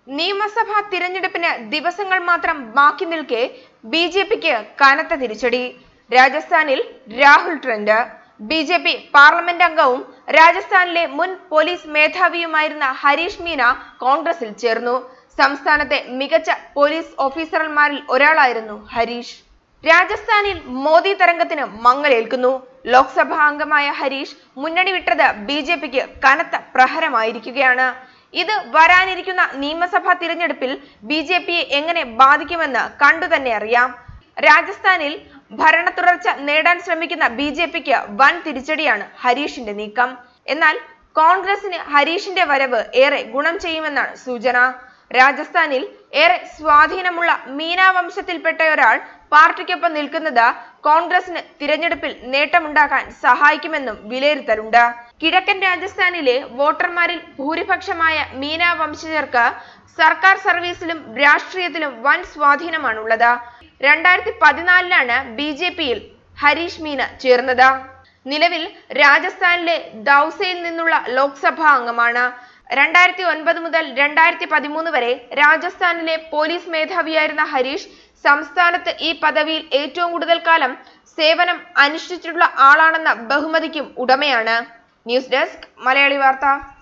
നിയമസഭാ തിരഞ്ഞെടുപ്പിന് ദിവസങ്ങൾ മാത്രം ബാക്കി നിൽക്കെ ബി ജെ പിക്ക് കനത്ത തിരിച്ചടി രാജസ്ഥാനിൽ Rahul trend B J P parliament അംഗവും രാജസ്ഥാനിലെ മുൻ പോലീസ് മേധാവിയുമായിരുന്ന ഹരീഷ് മീന കോൺഗ്രസിൽ ചേർന്നു സംസ്ഥാനത്തെ മികച്ച പോലീസ് ഓഫീസർമാരിൽ ഒരാളായിരുന്നു ഹരീഷ് രാജസ്ഥാനിൽ മോദി തരംഗത്തിന് മങ്ങലേൽക്കുന്നു ലോക്സഭാ അംഗമായ ഹരീഷ് മുന്നണി വിട്ടത് ബി ജെ പിക്ക് കനത്ത പ്രഹരമായിരിക്കുകയാണ് ഇത് വരാനിരിക്കുന്ന നിയമസഭാ തിരഞ്ഞെടുപ്പിൽ ബി ജെ പിയെ എങ്ങനെ ബാധിക്കുമെന്ന് കണ്ടു തന്നെ അറിയാം രാജസ്ഥാനിൽ ഭരണ തുടർച്ച നേടാൻ ശ്രമിക്കുന്ന ബി ജെ പിക്ക് വൻ തിരിച്ചടിയാണ് ഹരീഷിന്റെ നീക്കം എന്നാൽ കോൺഗ്രസിന് ഹരീഷിന്റെ വരവ് ഏറെ ഗുണം ചെയ്യുമെന്നാണ് സൂചന രാജസ്ഥാനിൽ ഏറെ സ്വാധീനമുള്ള മീന വംശത്തിൽപ്പെട്ട ഒരാൾ പാർട്ടിക്കൊപ്പം നിൽക്കുന്നത് കോൺഗ്രസിന് തിരഞ്ഞെടുപ്പിൽ നേട്ടമുണ്ടാക്കാൻ സഹായിക്കുമെന്നും വിലയിരുത്തലുണ്ട് കിഴക്കൻ രാജസ്ഥാനിലെ വോട്ടർമാരിൽ ഭൂരിപക്ഷമായ മീന വംശജർക്ക് സർക്കാർ സർവീസിലും രാഷ്ട്രീയത്തിലും വൻ സ്വാധീനമാണുള്ളത് രണ്ടായിരത്തി പതിനാലിലാണ് ബി ജെ പിയിൽ ഹരീഷ് മീന ചേർന്നത് നിലവിൽ രാജസ്ഥാനിലെ ദൗസയിൽ നിന്നുള്ള ലോക്സഭാ അംഗമാണ് രണ്ടായിരത്തി ഒൻപത് മുതൽ രണ്ടായിരത്തി പതിമൂന്ന് വരെ രാജസ്ഥാനിലെ പോലീസ് മേധാവിയായിരുന്ന ഹരീഷ് സംസ്ഥാനത്ത് ഈ പദവിയിൽ ഏറ്റവും കൂടുതൽ കാലം സേവനം അനുഷ്ഠിച്ചിട്ടുള്ള ആളാണെന്ന ബഹുമതിക്കും ഉടമയാണ് ന്യൂസ് ഡെസ്ക് മലയാളി വാർത്ത